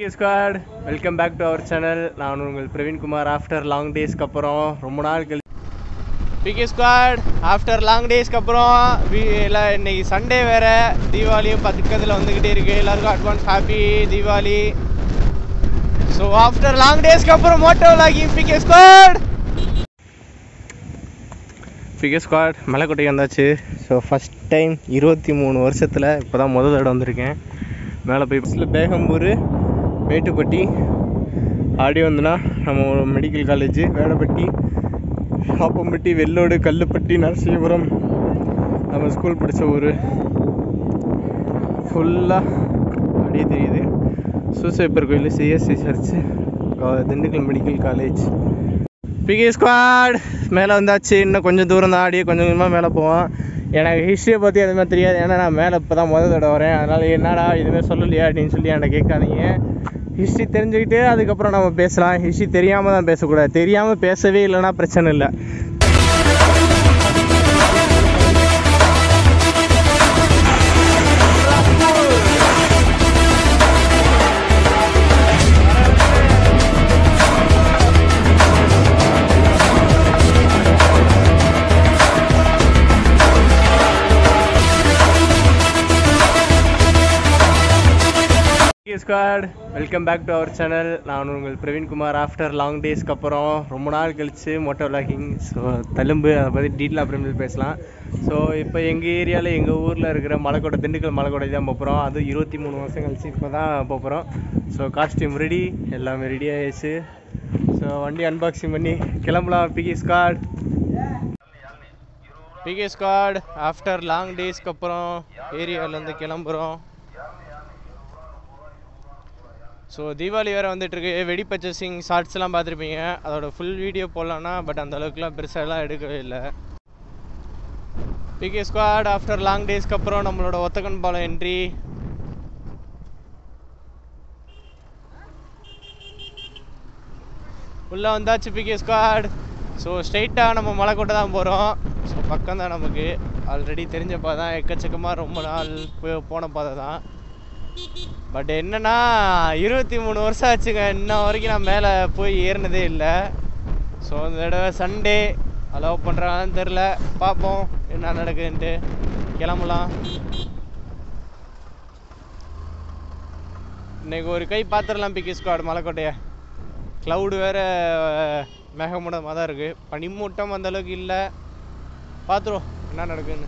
squad welcome back to our channel நான் உங்கள் Praveenkumar after long டேஸ்க்கு அப்புறம் ரொம்ப நாள் கழி பிகே ஸ்குவாட் ஆஃப்டர் லாங் டேஸ்க்கு அப்புறம் இல்லை இன்னைக்கு சண்டே வேற தீபாவளியும் பக்கத்தில் வந்துக்கிட்டே இருக்கு எல்லாருக்கும் advance happy Deepavali so after long டேஸ்க்கு அப்புறம் மோட்டோ லாகி பிகே ஸ்குவாட் பிகே ஸ்குவாட் மலைக்கோட்டைக்கு வந்தாச்சு ஸோ ஃபஸ்ட் டைம் இருபத்தி மூணு வருஷத்தில் இப்போ தான் முதல் தடவை வந்திருக்கேன் மேலே போய் பஸ்ஸில் பேகம்பூர் மேட்டுப்பட்டி ஆடி வந்தோன்னா நம்ம ஒரு மெடிக்கல் காலேஜ் வேடப்பட்டி ஆப்பம்பட்டி வெள்ளோடு கல்லுப்பட்டி நரசிங்கபுரம் நம்ம ஸ்கூல் படித்த ஊர் ஃபுல்லாக அப்படியே தெரியுது சூசைப்பர் கோயில் CSC church Dindigul medical college PK squad மேலே வந்தாச்சு இன்னும் கொஞ்சம் தூரம் தான் ஆடியே கொஞ்சம் கொஞ்சமாக மேலே போவோம் எனக்கு ஹிஸ்ட்ரியை பற்றி எதுவுமே தெரியாது ஏன்னா நான் மேலே இப்போ தான் முதல் தடவை வரேன் அதனால் என்னடா எதுவுமே சொல்லலையா அப்படின்னு சொல்லி என்கிட்ட கேட்காதீங்க ஹிஸ்ட்ரி தெரிஞ்சுக்கிட்டு அதுக்கப்புறம் நம்ம பேசலாம் ஹிஸ்ட்ரி தெரியாமல் தான் பேசக்கூடாது தெரியாமல் பேசவே இல்லைன்னா பிரச்சனை இல்லை squad welcome back to our channel நான் உங்கள் பிரவீன்குமார் ஆஃப்டர் லாங் டேஸ்க்கு அப்புறம் ரொம்ப நாள் கழித்து மோட்டோ விளாகிங் ஸோ தழும்பு அதை பற்றி டீட்டெயில் அப்புறமேல் பேசலாம் ஸோ இப்போ எங்கள் ஏரியாவில் எங்கள் ஊரில் இருக்கிற மலைக்கோட்டை திண்டுக்கல் மலைக்கோட்டை தான் போகிறோம் அது இருபத்தி மூணு வருஷம் கழிச்சு இப்போ தான் போகிறோம் ஸோ காஸ்டியூம் ரெடி எல்லாமே ரெடி ஆயிடுச்சு ஸோ வண்டி அன்பாக்சிங் பண்ணி கிளம்பலாம் PK squad PK squad after long டேஸ்க்கு அப்புறம் ஏரியாவிலேருந்து கிளம்புறோம் ஸோ தீபாவளி வேறு வந்துட்டுருக்கு வெடி பர்ச்சேசிங் ஷார்ட்ஸ்லாம் பார்த்துருப்பீங்க அதோட ஃபுல் வீடியோ போடலான்னா பட் அந்த அளவுக்குலாம் பெருசாலாம் எடுக்கவே இல்லை பிகே ஸ்குவாட் ஆஃப்டர் லாங் டேஸ்க்கு அப்புறம் நம்மளோட ஒத்தக்கன் பாலம் என்ட்ரி உள்ளே வந்தாச்சு பிகே ஸ்குவாட் ஸோ ஸ்ட்ரைட்டாக நம்ம மலைக்கோட்டை தான் போகிறோம் ஸோ பக்கம் தான் நமக்கு ஆல்ரெடி தெரிஞ்ச பாதை தான் எக்கச்சக்கமாக ரொம்ப நாள் போ- போன பாதை தான் பட் என்னன்னா இருபத்தி மூணு வருஷம் ஆச்சுங்க இன்ன வரைக்கும் நான் மேலே போய் ஏறினதே இல்லை ஸோ இந்த தடவை சண்டே அலோவ் பண்ணுறாங்கன்னு தெரில பார்ப்போம் என்ன நடக்குதுன்ட்டு கிளம்பலாம் இன்னைக்கு ஒரு கை பார்த்துடலாம் பிக்கி ஸ்குவாட் மலைக்கோட்டையை க்ளவுடு வேறு மேகமூட்டமாக தான் இருக்குது பனிமூட்டம் அந்த அளவுக்கு இல்லை பார்த்துருவோம் என்ன நடக்குதுன்னு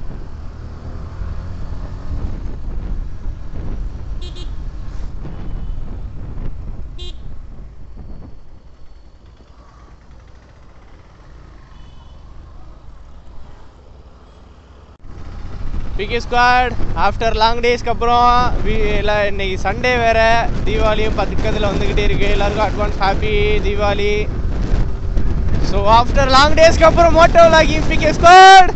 பிகே ஸ்குவாட் ஆஃப்டர் லாங் டேஸ்க்கு அப்புறம் இல்லை இன்னைக்கு சண்டே வேற தீபாவளியும் பக்கத்தில் வந்துக்கிட்டே இருக்கு எல்லாருக்கும் advance happy Deepavali so after long டேஸ்க்கு அப்புறம் மோட்டோ லாகி பிகே ஸ்குவாட்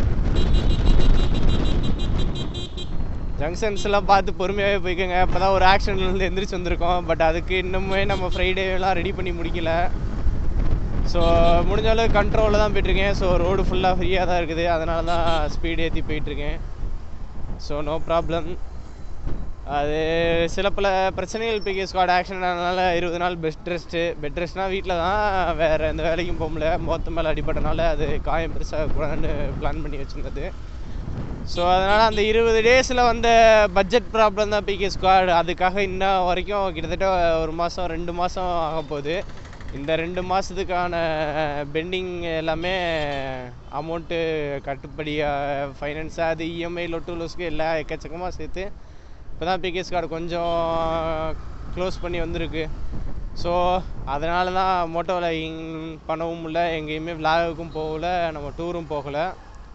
ஜங்ஷன்ஸ்லாம் பார்த்து பொறுமையாகவே போய்க்கோங்க இப்போ தான் ஒரு ஆக்சிடென்ட்லேருந்து எந்திரிச்சு வந்திருக்கோம் பட் அதுக்கு இன்னுமே நம்ம ஃப்ரைடேலாம் ரெடி பண்ணி முடிக்கல ஸோ முடிஞ்ச அளவுக்கு கண்ட்ரோலில் தான் போயிட்டுருக்கேன் ஸோ ரோடு ஃபுல்லாக ஃப்ரீயாக தான் இருக்குது அதனால தான் ஸ்பீடு ஏற்றி போயிட்டுருக்கேன் ஸோ நோ ப்ராப்ளம் அது சில பல பிரச்சனைகள் பிகே ஸ்குவாட் ஆக்ஷன் ஆனதுனால இருபது நாள் பெஸ்ட் ரெஸ்ட்டு பெட் ரெஸ்ட்னால் வீட்டில் தான் வேறு எந்த வேலைக்கும் போக முடியல மொத்த மேலே அடிபட்டனால அது காயம் பெருசாக கூடாதுன்னு பிளான் பண்ணி வச்சுருந்தது ஸோ அதனால் அந்த இருபது டேஸில் வந்த பட்ஜெட் ப்ராப்ளம் தான் பிகே ஸ்குவாட் அதுக்காக இன்ன வரைக்கும் கிட்டத்தட்ட ஒரு மாதம் ரெண்டு மாதம் ஆக போகுது இந்த ரெண்டு மாதத்துக்கான பெண்டிங் எல்லாமே அமௌண்ட்டு கட்டுப்படி ஃபைனான்ஸு அது இஎம்ஐ லொட்டு லோஸ்க்கு எல்லாம் எக்கச்சக்கமாக சேர்த்து இப்போ தான் பிகேஸ் கார்டு கொஞ்சம் க்ளோஸ் பண்ணி வந்திருக்கு ஸோ அதனால தான் மோட்டோ விளாகிங் பண்ணவும் முடியல எங்கேயுமே விளாகுக்கும் போகல நம்ம டூரும் போகலை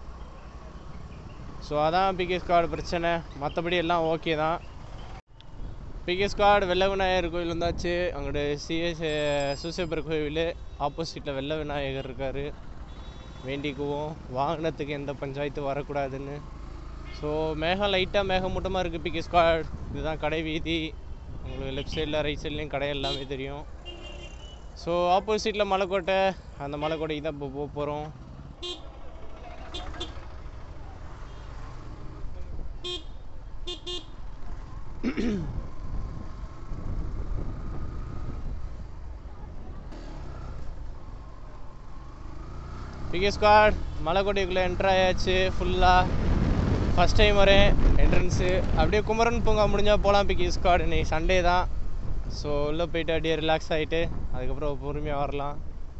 ஸோ அதான் பிகேஸ் கார்டு பிரச்சனை மற்றபடி எல்லாம் ஓகே தான் பிகே ஸ்குவாட் வெள்ள விநாயகர் கோயில் வந்தாச்சு அங்கிட்டு சிஎஸ் சூசேபர் கோவில் ஆப்போசிட்டில் வெள்ள விநாயகர் இருக்கார் வேண்டிக்குவோம் வாகனத்துக்கு எந்த பஞ்சாயத்து வரக்கூடாதுன்னு ஸோ மேகம் லைட்டாக மேகமூட்டமாக இருக்குது பிகே ஸ்குவாட் இதுதான் கடை வீதி உங்களுக்கு லெஃப்ட் சைடில் ரைட் சைட்லேயும் கடை எல்லாமே தெரியும் ஸோ ஆப்போசிட்டில் மலைக்கோட்டை அந்த மலைக்கோட்டைக்கு தான் இப்போ போக போகிறோம் பிகே ஸ்குவாட் மலைக்கோட்டைக்குள்ளே என்ட்ரு ஆயாச்சு ஃபுல்லாக ஃபஸ்ட் டைம் வரேன் என்ட்ரன்ஸு அப்படியே குமரன் பூங்கா முடிஞ்சால் போகலாம் பிகே ஸ்குவாட் இன்னைக்கு சண்டே தான் ஸோ உள்ளே போயிட்டு அப்படியே ரிலாக்ஸ் ஆகிட்டு அதுக்கப்புறம் பொறுமையாக வரலாம்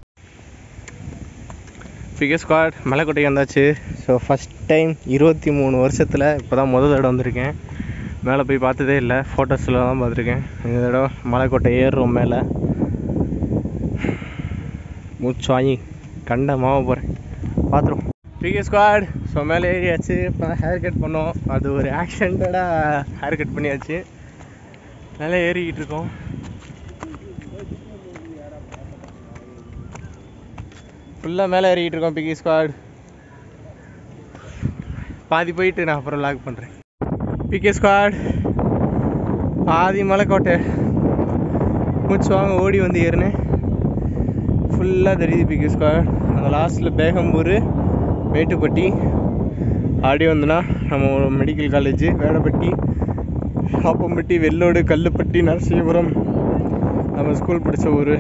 பிகே ஸ்குவாட் மலைக்கோட்டைக்கு வந்தாச்சு ஸோ ஃபஸ்ட் டைம் இருபத்தி மூணு வருஷத்தில் இப்போ தான் முதல் தடவை வந்திருக்கேன் மேலே போய் பார்த்ததே இல்லை ஃபோட்டோஸில் தான் பார்த்துருக்கேன் இந்த தடவை மலைக்கோட்டை ஏறுறோம் மேலே மூச்சு வாங்கி கண்ட மாவ போகிறேன் பார்த்துருவோம் பிகே ஸ்குவாட் ஸோ மேலே ஏறியாச்சு இப்போ தான் ஹேர் கட் பண்ணோம் அது ஒரு ஆக்சிடெண்ட்டாக ஹேர் கட் பண்ணியாச்சு மேலே ஏறிக்கிட்டு இருக்கோம் ஃபுல்லாக மேலே ஏறிக்கிட்டு இருக்கோம் பிகி ஸ்குவாட் பாதி போயிட்டு நான் அப்புறம் லாக் பண்ணுறேன் பிகே ஸ்குவாட் பாதி மலைக்கோட்டை மூச்சு வாங்க ஓடி வந்து ஏறினேன் ஃபுல்லாக தெரியுது பிகே ஸ்குவாட் அந்த லாஸ்ட்டில் பேகம்பூர் மேட்டுப்பட்டி அப்படியே வந்தோன்னா நம்ம மெடிக்கல் காலேஜ் வேடப்பட்டி ஆப்பம்பட்டி வெள்ளோடு கல்லுப்பட்டி நரசிங்கபுரம் நம்ம ஸ்கூல் படித்த ஊர்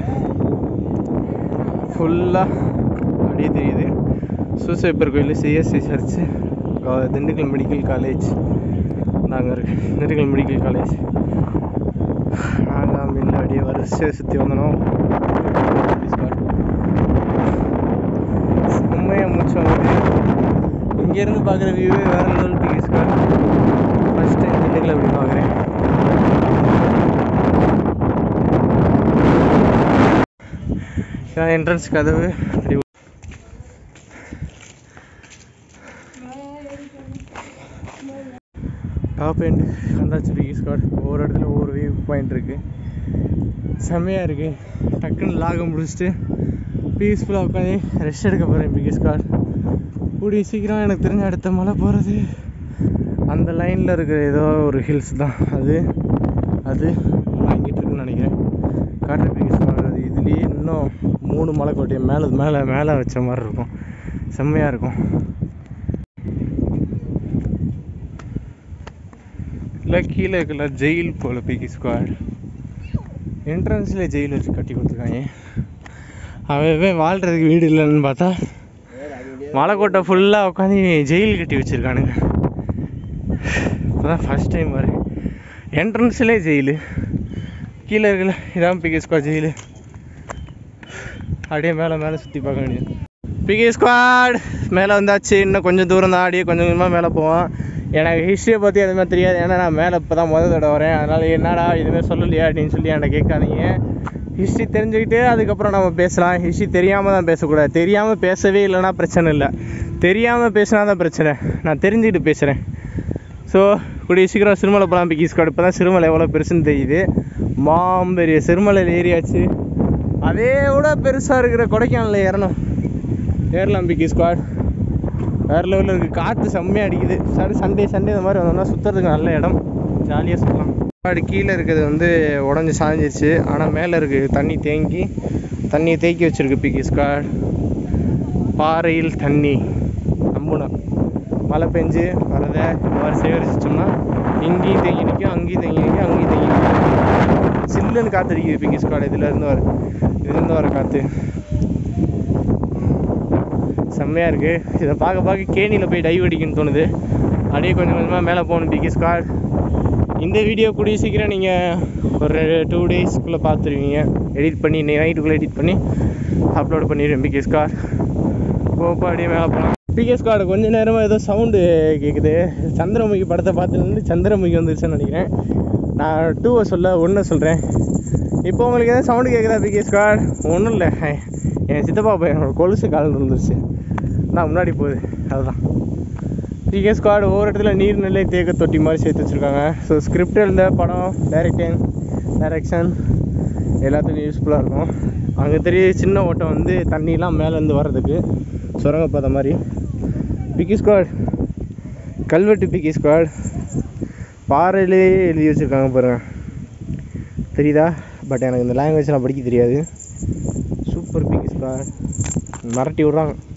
ஃபுல்லாக அப்படியே தெரியுது சூசைப்பர் கோயில் CSC church Dindigul medical college நாங்கள் இருக்கு திண்டுக்கல் மெடிக்கல் காலேஜ் நாங்கள் முன்ன அப்படியே வரிசையை சுற்றி வந்தோம் உண்மையாக மூச்சு வாங்குது இங்கேருந்து பார்க்குற வியூவே வேறு level PK's car first time Dindigul அப்படி பார்க்குறேன் என்ட்ரன்ஸ் கதவு அப்படி டாப் எண்ட் வந்தாச்சு பிகி ஸ்காட் ஒவ்வொரு இடத்துல ஒவ்வொரு வியூ பாயிண்ட் இருக்குது செம்மையாக இருக்குது டக்குன்னு லாக முடிச்சுட்டு பீஸ்ஃபுல்லாக உட்காந்து ரெஸ்ட் எடுக்க போகிறேன் பிகி ஸ்காட் கூடிய சீக்கிரம் எனக்கு தெரிஞ்ச அடுத்த மலை போகிறது அந்த லைனில் இருக்கிற ஏதோ ஒரு ஹில்ஸ் தான் அது அது வாங்கிட்டு இருக்குன்னு நினைக்கிறேன் காட்டு பிகி ஸ்காட் அது இதுலேயே இன்னும் மூணு மலைக்கோட்டையை மேலே மேலே மேலே வச்ச மாதிரி இருக்கும் செம்மையாக இருக்கும் இல்லை கீழே இருக்குல்ல ஜெயில் போல் பிகி ஸ்குவாட் என்ட்ரன்ஸில் ஜெயில் வச்சு கட்டி கொடுத்துருக்காங்க அவன் வாழ்கிறதுக்கு வீடு இல்லைன்னு பார்த்தா மலைக்கோட்டை ஃபுல்லாக உட்காந்து ஜெயில் கட்டி வச்சுருக்கானுங்க இப்போ தான் ஃபஸ்ட் டைம் வரேன் என்ட்ரன்ஸ்லேயே ஜெயிலு கீழே இருக்குல்ல இதான் பிகே ஸ்குவாட் ஜெயிலு அப்படியே மேலே மேலே சுற்றி பார்க்க வேண்டியது பிகே ஸ்குவாட் மேலே வந்தாச்சு இன்னும் கொஞ்சம் தூரம் தான் அப்படியே கொஞ்சம் கொஞ்சமாக மேலே போவோம் எனக்கு ஹிஸ்ட்ரியை பற்றி எதுவுமே தெரியாது ஏன்னா நான் மேலே இப்போ தான் முதல் தடவை வரேன் அதனால் என்னடா எதுவுமே சொல்லலையா அப்படின்னு சொல்லி என்கிட்ட கேட்காதீங்க ஹிஸ்ட்ரி தெரிஞ்சுக்கிட்டு அதுக்கப்புறம் நம்ம பேசலாம் ஹிஸ்ட்ரி தெரியாமல் தான் பேசக்கூடாது தெரியாமல் பேசவே இல்லைன்னா பிரச்சனை இல்லை தெரியாமல் பேசினா தான் பிரச்சனை நான் தெரிஞ்சுக்கிட்டு பேசுகிறேன் ஸோ கூடிய சீக்கிரம் சிறுமலை போகலாம் பிக்கி ஸ்காட் இப்போ தான் சிறுமலை எவ்வளோ பெருசுன்னு தெரியுது மாம்பெரிய சிறுமலையில் ஏறியாச்சு அதே விட பெருசாக இருக்கிற கொடைக்கானலில் ஏறணும் ஏறலாம் பிக்கி ஸ்குவாட் வேறு லெவலில் இருக்குது காற்று செம்மையாக அடிக்குது சாரி சண்டே சண்டே இந்த மாதிரி வந்தோம்னா சுற்றுறதுக்கு நல்ல இடம் ஜாலியாக சுற்றலாம் ஸ்குவாடு கீழே இருக்கிறது வந்து உடஞ்சி சாஞ்சிருச்சு ஆனால் மேலே இருக்குது தண்ணி தேங்கி தண்ணியை தேக்கி வச்சுருக்கு பிக்கி ஸ்குவாட் பாறையில் தண்ணி நம்பணும் மழை பெஞ்சு வரதை இந்த மாதிரி சேகரிச்சிட்டோம்னா இங்கேயும் தேங்கி நிற்கும் அங்கேயும் தேங்கி நிற்கும் அங்கேயும் தேங்கி நிற்கும் சில்லுன்னு காற்று அடிக்குது பிக்கி ஸ்குவாட் இதுலேருந்து வர இதுலேருந்து வர காற்று செம்மையாக இருக்குது இதை பார்க்க பார்க்க கேணியில் போய் டைவ் அடிக்கணும்னு தோணுது அப்படியே கொஞ்சம் கொஞ்சமாக மேலே போகணும் பிகி ஸ்காட் இந்த வீடியோ கூடிய சீக்கிரம் நீங்கள் ஒரு டூ டேஸ்க்குள்ளே பார்த்துருவீங்க எடிட் பண்ணி இன்னைக்கு நைட்டுக்குள்ளே எடிட் பண்ணி அப்லோட் பண்ணிடுவேன் பிகே ஸ்கார் போப்போ அப்படியே மேலே போகலாம் பிகே ஸ்காட் கொஞ்ச நேரமாக ஏதோ சவுண்டு கேட்குது சந்திரமுகி படத்தை பார்த்துலேருந்து சந்திரமுகி வந்துருச்சுன்னு நினைக்கிறேன் நான் டூவை சொல்ல ஒன்று சொல்கிறேன் இப்போ உங்களுக்கு எதாவது சவுண்டு கேட்குதா பிகே ஸ்காட் ஒன்றும் இல்லை என் சித்தப்பா பையனோட கொலுசு கால் இருந்துருச்சு நான் முன்னாடி போகுது அதுதான் பிகே ஸ்குவாட் ஒவ்வொரு இடத்துல நீர்நிலை தேக்க தொட்டி மாதிரி சேர்த்து வச்சுருக்காங்க ஸோ ஸ்கிரிப்ட் எழுத படம் டைரக்டிங் டைரக்ஷன் எல்லாத்துக்கும் யூஸ்ஃபுல்லாக இருக்கும் அங்கே தெரிய சின்ன ஓட்டம் வந்து தண்ணிலாம் மேலேருந்து வர்றதுக்கு சுரங்கப்பாதை மாதிரி பிக்கி ஸ்குவாட் கல்வெட்டு பிக்கி ஸ்குவாட் பாறையிலே எழுதி வச்சுருக்காங்க பாருங்க தெரியுதா பட் எனக்கு இந்த லாங்குவேஜ்லாம் படிக்க தெரியாது சூப்பர் பிக்கி ஸ்குவாட் மிரட்டி விட்றாங்க